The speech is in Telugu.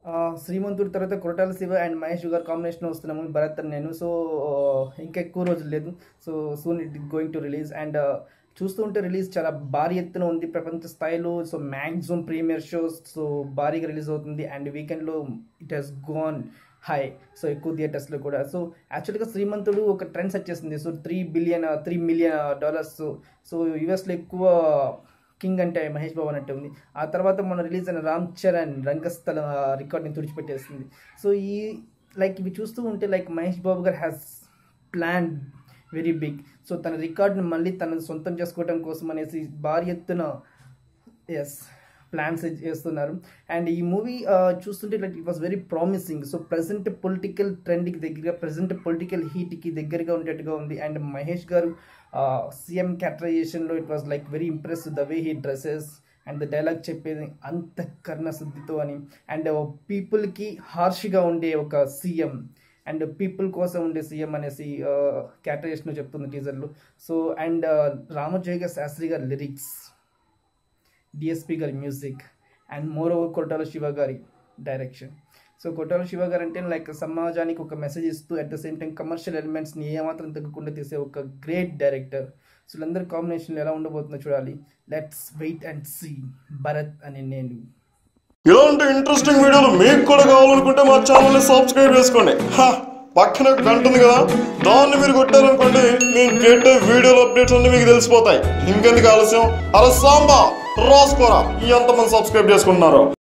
ఆ, శ్రీమంతుడి తర్వాత కొరటాల శివ అండ్ మహేష్ గారు కాంబినేషన్ వస్తున్నాము భరత్ అని నేను సో ఇంకా ఎక్కువ రోజులు లేదు so soon it going to release and చూస్తూ ఉంటే రిలీజ్ చాలా భారీ ఎత్తున ఉంది ప్రపంచ స్థాయిలో so maximum premiere shows so భారీగా రిలీజ్ అవుతుంది అండ్ వీకెండ్లో it has gone high so ఎక్కువ థియేటర్స్లో కూడా సో యాక్చువల్గా శ్రీమంతుడు ఒక ట్రెండ్ సెట్ చేసింది so three billion three million dollars so యూఎస్లో ఎక్కువ కింగ్ అంటే మహేష్ బాబు అన్నట్టు ఉంది ఆ తర్వాత మన రిలీజ్ అయిన రామ్ చరణ్ రంగస్థల రికార్డ్ని తుడిచిపెట్టేసింది సో ఈ లైక్ ఇవి చూస్తూ ఉంటే like Mahesh Babu garu has plan very big so తన రికార్డ్ని మళ్ళీ తన సొంతం చేసుకోవడం కోసం అనేసి భారీ ఎత్తున ఎస్ ప్లాన్స్ చేస్తున్నారు అండ్ ఈ మూవీ చూస్తుంటే like it was very promising so present political ట్రెండ్కి దగ్గరగా ప్రజెంట్ పొలిటికల్ హీట్కి దగ్గరగా ఉండేట్టుగా ఉంది అండ్ మహేష్ గారు సీఎం క్యారెక్టరైజేషన్లో it was like very impress the way he dresses and the dialogue చెప్పేది అంత కర్ణ శుద్ధితో అని అండ్ పీపుల్కి హార్ష్గా ఉండే ఒక సీఎం అండ్ పీపుల్ కోసం ఉండే సీఎం అనేసి క్యారెక్టరైజేషన్ చెప్తుంది టీజర్లో సో అండ్ రామజోగ శాస్త్రి గారి లిరిక్స్ డిఎస్పి గారి music and moreover Koratala Siva గారి డైరెక్షన్ సో కొట్టాల శివ గారు అంటే లైక్ సమాజానికి ఒక మెసేజ్ ఇస్తూ at the same time commercial ఎలిమెంట్స్ని ఏమాత్రం తగ్గకుండా తీసే ఒక గ్రేట్ డైరెక్టర్ సో వీళ్ళందరి కాంబినేషన్లో ఎలా ఉండబోతుందో చూడాలి let's wait and see Bharat అని నేను ఇలాంటి ఇంట్రెస్టింగ్ వీడియోలు మీకు కూడా కావాలనుకుంటే మా ఛానల్ని సబ్స్క్రైబ్ చేసుకోండి హా, పక్కన ఒక గంట ఉంది కదా దాన్ని మీరు కొట్టారనుకోండి నేను పెట్టే వీడియోల అప్డేట్స్ అన్ని మీకు తెలిసిపోతాయి ఇంకెందుకు ఆలస్యం అరే సాంబా రాసుకోరా ఎంతమంది సబ్స్క్రైబ్ చేసుకుంటున్నారో